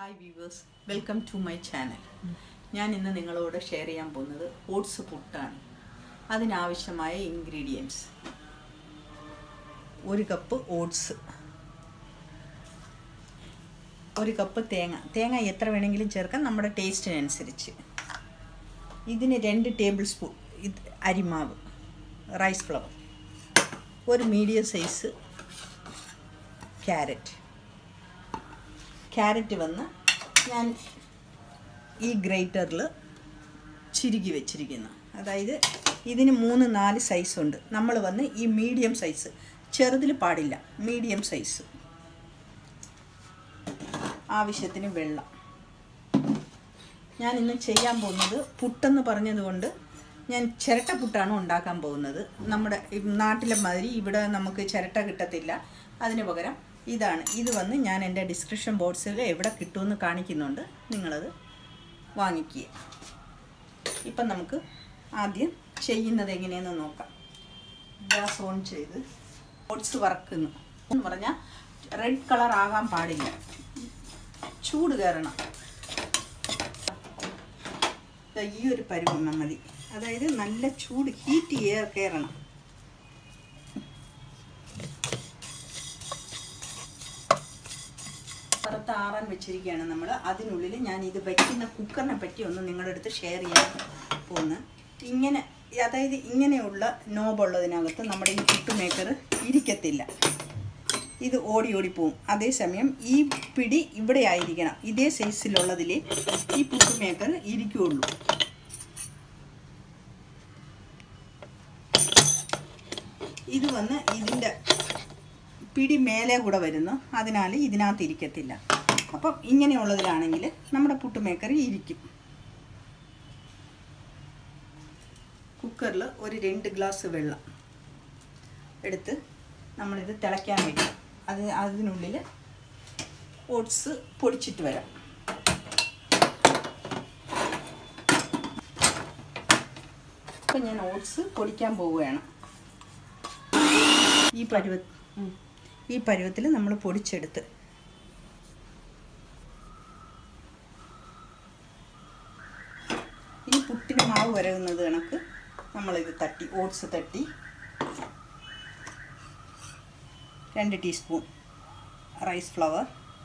Hi viewers welcome to my channel ഞാൻ ഇന്ന് നിങ്ങളോട് ഷെയർ ചെയ്യാൻ പോകുന്നത് ഓട്സ് പുട്ടാണ് അതിനാവശ്യമായ ഇൻഗ്രീഡിയൻസ് ഒരു കപ്പ് ഓട്സ് ഒരു കപ്പ് തേങ്ങ തേങ്ങ എത്ര വേണമെങ്കിലും ചേർക്കാം നമ്മുടെ ടേസ്റ്റിനനുസരിച്ച് ഇതിന് രണ്ട് ടേബിൾ സ്പൂൺ ഇത് അരിമാവ് റൈസ് ഫ്ലവർ ഒരു മീഡിയം സൈസ് ക്യാരറ്റ് ക്യാരറ്റ് വന്ന് ഞാൻ ഈ ഗ്രേറ്ററിൽ ചിരുകി വെച്ചിരിക്കുന്നു അതായത് ഇതിന് മൂന്ന് നാല് സൈസ് ഉണ്ട് നമ്മൾ വന്ന് ഈ മീഡിയം സൈസ് ചെറുതിൽ പാടില്ല മീഡിയം സൈസ് ആവശ്യത്തിന് വെള്ളം ഞാൻ ഇന്ന് ചെയ്യാൻ പോകുന്നത് പുട്ടെന്ന് പറഞ്ഞതുകൊണ്ട് ഞാൻ ചിരട്ട പുട്ടാണ് ഉണ്ടാക്കാൻ പോകുന്നത് നമ്മുടെ ഈ നാട്ടിലെ മാതിരി ഇവിടെ നമുക്ക് ചിരട്ട കിട്ടത്തില്ല അതിന് പകരം ഇതാണ് ഇത് വന്ന് ഞാൻ എൻ്റെ ഡിസ്ക്രിപ്ഷൻ ബോക്സിൽ എവിടെ കിട്ടുമെന്ന് കാണിക്കുന്നുണ്ട് നിങ്ങളത് വാങ്ങിക്കുക ഇപ്പം നമുക്ക് ആദ്യം ചെയ്യുന്നത് എങ്ങനെയെന്ന് നോക്കാം ഗ്യാസ് ഓൺ ചെയ്ത് ഓട്സ് വറക്കുന്നു എന്ന് പറഞ്ഞാൽ റെഡ് കളർ ആകാൻ പാടില്ല ചൂട് കയറണം ദാ ഈ ഒരു പരുവം മതി അതായത് നല്ല ചൂട് ഹീറ്റ് എയർ കയറണം പുറത്ത് ആറാൻ വെച്ചിരിക്കുകയാണ് നമ്മൾ അതിനുള്ളിൽ ഞാൻ ഇത് വയ്ക്കുന്ന കുക്കറിനെ പറ്റി ഒന്ന് നിങ്ങളുടെ അടുത്ത് ഷെയർ ചെയ്യാൻ പോകുന്നു ഇങ്ങനെ അതായത് ഇങ്ങനെയുള്ള നോബുള്ളതിനകത്ത് നമ്മുടെ ഈ പുട്ട് മേക്കർ ഇരിക്കത്തില്ല ഇത് ഓടി ഓടി പോവും അതേസമയം ഈ പിടി ഇവിടെ ആയിരിക്കണം ഇതേ സൈസിലുള്ളതിൽ ഈ പുട്ട് മേക്കർ ഇരിക്കുകയുള്ളൂ ഇത് വന്ന് ഇതിൻ്റെ പിടി മേലെ കൂടെ വരുന്നു അതിനാൽ ഇതിനകത്ത് ഇരിക്കത്തില്ല അപ്പം ഇങ്ങനെയുള്ളതിലാണെങ്കിൽ നമ്മുടെ പുട്ട് മേക്കർ ഇരിക്കും കുക്കറിൽ ഒരു രണ്ട് ഗ്ലാസ് വെള്ളം എടുത്ത് നമ്മളിത് തിളയ്ക്കാൻ വയ്ക്കും അത് അതിനുള്ളിൽ ഓട്സ് പൊടിച്ചിട്ട് വരാം ഇപ്പം ഞാൻ ഓട്സ് പൊടിക്കാൻ പോവുകയാണ് ഈ പരുവ ഈ പരുവത്തിൽ നമ്മൾ പൊടിച്ചെടുത്ത് ഈ പുട്ടിന് മാവ് വരകുന്നത് കണക്ക് നമ്മളിത് തട്ടി ഓട്സ് തട്ടി രണ്ട് ടീസ്പൂൺ റൈസ് ഫ്ലവർ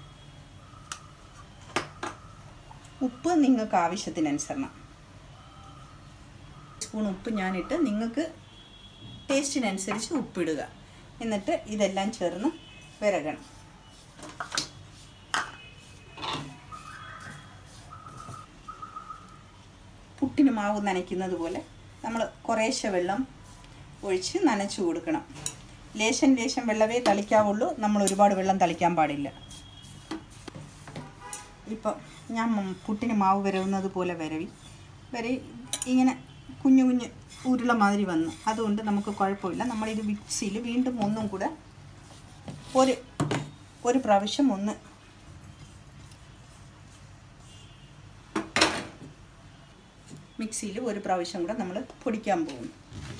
ഉപ്പ് നിങ്ങൾക്ക് ആവശ്യത്തിനനുസരണം സ്പൂൺ ഉപ്പ് ഞാനിട്ട് നിങ്ങൾക്ക് ടേസ്റ്റിനനുസരിച്ച് ഉപ്പിടുക എന്നിട്ട് ഇതെല്ലാം ചേർന്ന് വിരകണം പുട്ടിന് മാവ് നനയ്ക്കുന്നത് പോലെ നമ്മൾ കുറേശ്ശെ വെള്ളം ഒഴിച്ച് നനച്ചു കൊടുക്കണം ലേശം ലേശം വെള്ളമേ തളിക്കാവുള്ളൂ നമ്മൾ ഒരുപാട് വെള്ളം തളിക്കാൻ പാടില്ല ഇപ്പം ഞാൻ പുട്ടിന് മാവ് വരവുന്നത് പോലെ വരവി വരെ ഇങ്ങനെ കുഞ്ഞു കുഞ്ഞ് ഉരുള മാതിരി വന്നു അതുകൊണ്ട് നമുക്ക് കുഴപ്പമില്ല നമ്മളിത് മിക്സിയിൽ വീണ്ടും ഒന്നും കൂടെ ഒരു ഒരു പ്രാവശ്യം ഒന്ന് മിക്സിയിൽ ഒരു പ്രാവശ്യം കൂടെ നമ്മൾ പൊടിക്കാൻ പോകുന്നു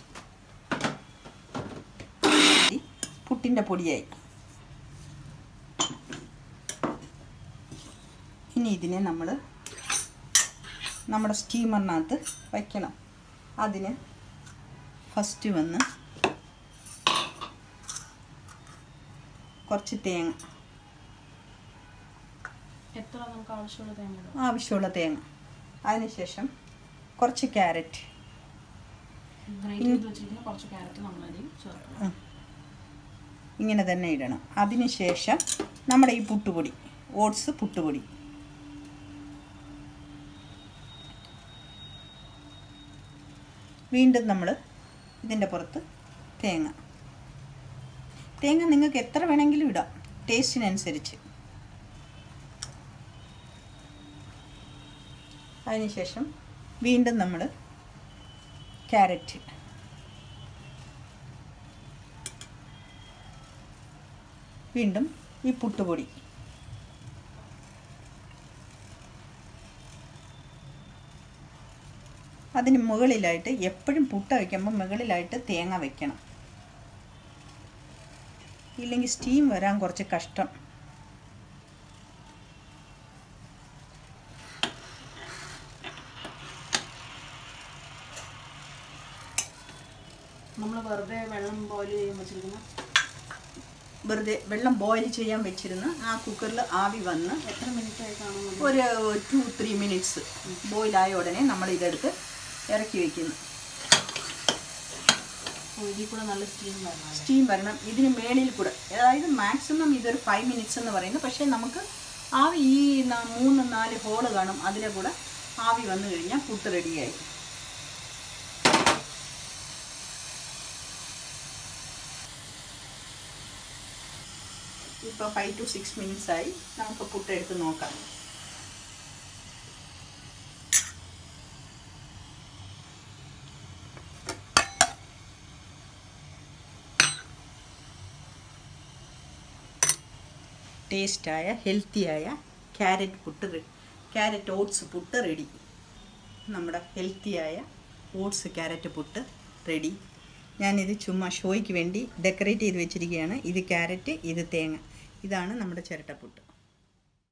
പുട്ടിൻ്റെ പൊടിയായി ഇനി ഇതിനെ നമ്മൾ നമ്മുടെ സ്റ്റീമറിനകത്ത് വയ്ക്കണം അതിന് ഫസ്റ്റ് വന്ന് കുറച്ച് തേങ്ങ എത്ര നമുക്ക് ആവശ്യമുള്ള തേങ്ങ ഇടാം? ആവശ്യമുള്ള തേങ്ങ അതിനുശേഷം കുറച്ച് ക്യാരറ്റ് ഗ്രേറ്റ് ചെയ്ത് വെച്ചിരിക്കുന്ന കുറച്ച് ക്യാരറ്റ് നമ്മളതിൽ ചേർക്കണം ഇങ്ങനെ തന്നെ ഇടണം അതിനുശേഷം നമ്മുടെ ഈ പുട്ടുപൊടി ഓട്സ് പുട്ടുപൊടി വീണ്ടും നമ്മൾ ഇതിൻ്റെ പുറത്ത് തേങ്ങ തേങ്ങ നിങ്ങൾക്ക് എത്ര വേണമെങ്കിലും ഇടാം ടേസ്റ്റിനനുസരിച്ച് അതിനുശേഷം വീണ്ടും നമ്മൾ ക്യാരറ്റ് വീണ്ടും ഈ പുട്ടുപൊടി അതിന് മുകളിലായിട്ട് എപ്പോഴും പുട്ട വയ്ക്കുമ്പോൾ മുകളിലായിട്ട് തേങ്ങ വയ്ക്കണം ഇല്ലെങ്കിൽ സ്റ്റീം വരാൻ കുറച്ച് കഷ്ടം നമ്മൾ വെറുതെ വെള്ളം ബോയിൽ ചെയ്യാൻ വെച്ചിരിക്കുന്ന വെറുതെ വെള്ളം ബോയിൽ ചെയ്യാൻ വെച്ചിരുന്ന് ആ കുക്കറിൽ ആവി വന്ന് എത്ര മിനിറ്റ് ആയി കാണുന്നത് ഒരു ടു ത്രീ മിനിറ്റ്സ് ബോയിലായ ഉടനെ നമ്മൾ ഇതെടുത്ത് ഇറക്കി വെക്കുന്നു ഇതിൽ കൂടെ നല്ല സ്റ്റീം വരണം സ്റ്റീം വരണം ഇതിന് മേളിൽ കൂടെ അതായത് മാക്സിമം ഇതൊരു ഫൈവ് മിനിറ്റ്സ് എന്ന് പറയുന്നത് പക്ഷേ നമുക്ക് ആവി ഈ ന- മൂന്ന് നാല് ഹോള് കാണും അതിലെ കൂടെ ആവി വന്നു കഴിഞ്ഞാൽ പുട്ട് റെഡിയായി ഇപ്പോൾ ഫൈവ് ടു സിക്സ് മിനിറ്റ്സ് ആയി നമുക്ക് പുട്ട് എടുത്ത് നോക്കാം ടേസ്റ്റായ ഹെൽത്തിയായ ക്യാരറ്റ് പുട്ട് റെ- ക്യാരറ്റ് ഓട്സ് പുട്ട് റെഡി നമ്മുടെ ഹെൽത്തിയായ ഓട്സ് ക്യാരറ്റ് പുട്ട് റെഡി ഞാനിത് ചുമ്മാ ഷോയ്ക്ക് വേണ്ടി ഡെക്കറേറ്റ് ചെയ്ത് വെച്ചിരിക്കുകയാണ് ഇത് ക്യാരറ്റ് ഇത് തേങ്ങ ഇതാണ് നമ്മുടെ ചിരട്ടപ്പുട്ട്